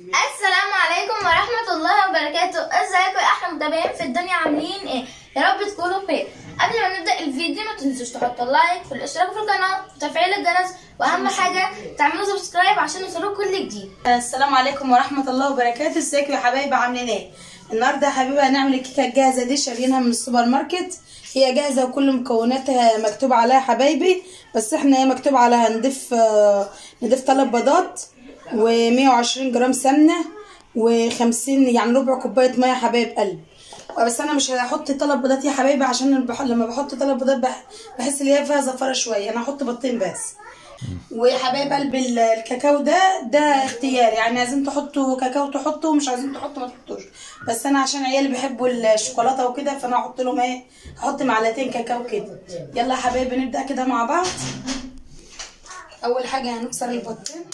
السلام عليكم ورحمة الله وبركاته ازيكم يا احلى متابعين في الدنيا عاملين ايه يا رب تكونوا بخير قبل ما نبدأ الفيديو ما تنسوش تحطوا لايك والاشتراك في القناة وتفعيل الجرس واهم حاجة تعملوا سبسكرايب عشان يوصلوا كل جديد السلام عليكم ورحمة الله وبركاته ازيكم يا حبايبي عاملين ايه النهارده يا حبيبي هنعمل الكيكة الجاهزة دي شاريينها من السوبر ماركت هي جاهزة وكل مكوناتها مكتوب عليها يا حبايبي بس احنا هي مكتوب عليها نضيف آه، نضيف ثلاث بيضات و120 جرام سمنة و50 يعني ربع كوباية مية يا حبايب قلب بس انا مش هحط ثلاث بيضات يا حبايبي عشان بح- لما بحط ثلاث بيضات بح- بحس ان هي فيها زفرة شوية انا هحط بيضتين بس وحبايب قلب ال- الكاكاو ده ده اختياري يعني عايزين تحطوا كاكاو تحطوا ومش عايزين تحطوا ما تحطوش بس انا عشان عيالي بيحبوا الشوكولاته وكده فانا هحط لهم ايه هحط معلقتين كاكاو كده يلا يا حبايبي نبدا كده مع بعض اول حاجه هنكسر البطين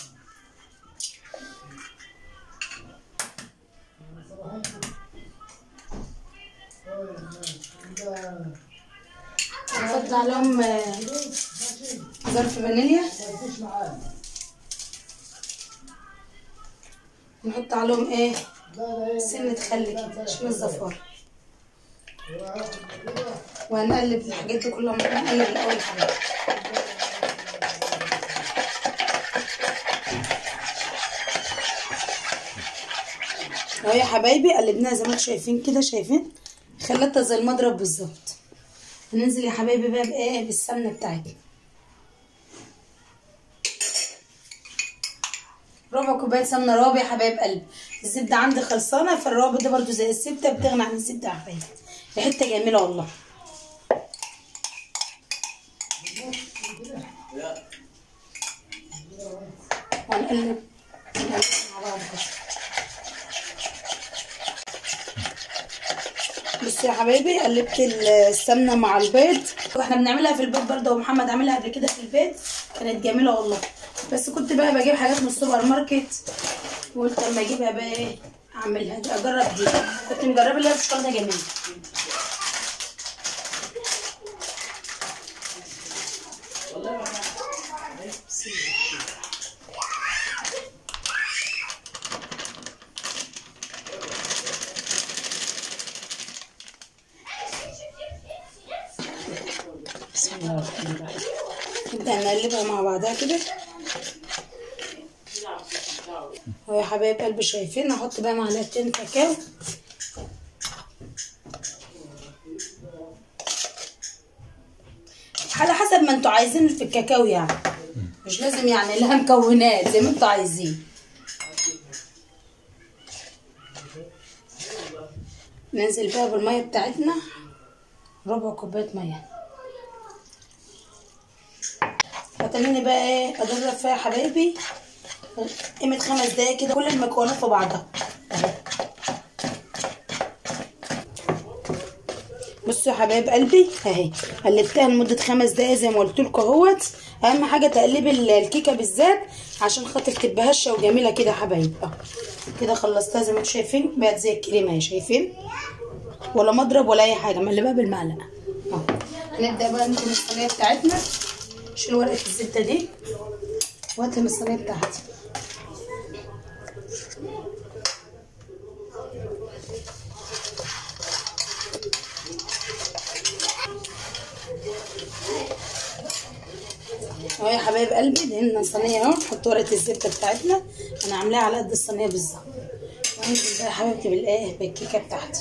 نحط عليهم آه، ظرف فانيليا نحط عليهم ايه سنة خل كده عشان الزفارة وهنقلب الحاجات دي كلها نقلب الأول حاجة اهو يا حبايبي قلبناها زي ما انتم شايفين كده شايفين خلتها زي المضرب بالظبط هننزل يا حبايبي بقى بايه بالسمنه بتاعتنا ربع كوبايه سمنه رابع يا حبايب قلبي الزبده عندي خلصانه فالرابع ده برضو زي الزبده بتغني عن الزبده يا حبايبي ريحتها جميله والله هنقلب هنقلب مع بعض كده. بصوا يا حبايبي قلبت السمنه مع البيض واحنا بنعملها في البيت برضه ومحمد عاملها قبل كده في البيت كانت جميله والله بس كنت بقى بجيب حاجات من السوبر ماركت وقلت اما اجيبها بقى ايه اعملها دي اجرب دي كنت مجربه اللي هي بالشوكولاته جميله بسم الله الرحمن الرحيم نبدأ نقلبها مع بعضها كده اهو يا حبايب قلبي شايفين احط بقى معلقتين كاكاو على حسب ما انتوا عايزين في الكاكاو يعني مش لازم يعني لها مكونات زي ما انتوا عايزين ننزل بقى بالميه بتاعتنا ربع كوبايه ميه هتنيني بقى ايه اضرب فيها يا حبايبي قيمة خمس دقايق كده كل المكونات في بعضها اهي بصوا يا حبايب قلبي اهي قلبتها لمدة خمس دقايق زي ما قلت لكم اهوت اهم حاجة تقلبي ال- الكيكة بالذات عشان خاطر تبقى هشة وجميلة كده يا حبايب اه كده خلصتها زي ما انتم شايفين بقت زي الكريمة اهي شايفين ولا مضرب ولا اي حاجة مقلبها بالمعلقة اه نبدأ بقى نكون الصينية بتاعتنا شيل ورقة الزبدة دي وهاتها من الصينية بتاعتي اهو يا حبايب قلبي دهنا الصينية اهو نحط ورقة الزبدة بتاعتنا انا عاملاها على قد الصينية بالظبط وانزل بقى يا حبيبتي بالايه بالكيكة بتاعتي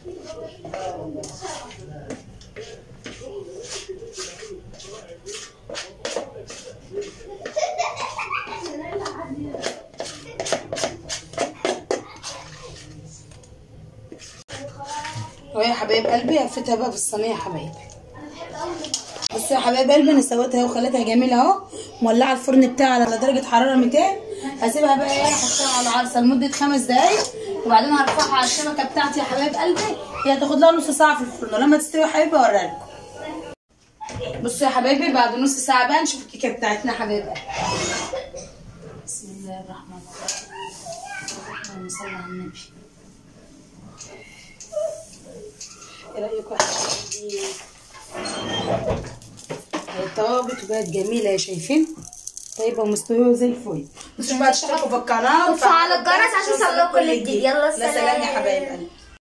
اهو يا حبايب قلبي هفتها بقى في الصينية يا حبايبي بصوا يا حبايب قلبي انا سويتها اهو خليتها جميله اهو مولعه الفرن بتاعي على درجه حراره 200 هسيبها بقى ايه احطها على العرصه لمده خمس دقايق وبعدين هرفعها على الشبكه بتاعتي يا حبايب قلبي هي هتاخد لها نص ساعه في الفرن ولما تستوي يا حبايبي اوريها لكم بصوا يا حبايبي بعد نص ساعه بقى نشوف الكيكه بتاعتنا يا حبايب قلبي بسم الله الرحمن الرحيم اللهم صل على النبي ايه رايكم يا حبايبي الطوابت بقت جميلة يا شايفين طيبه ومستويه زي الفل مش بقى تشتركوا في القناه وتفعلوا الجرس عشان توصلكوا يوصلكوا كل جديد. يلا لا سلام يا سلام. حبايب قلبي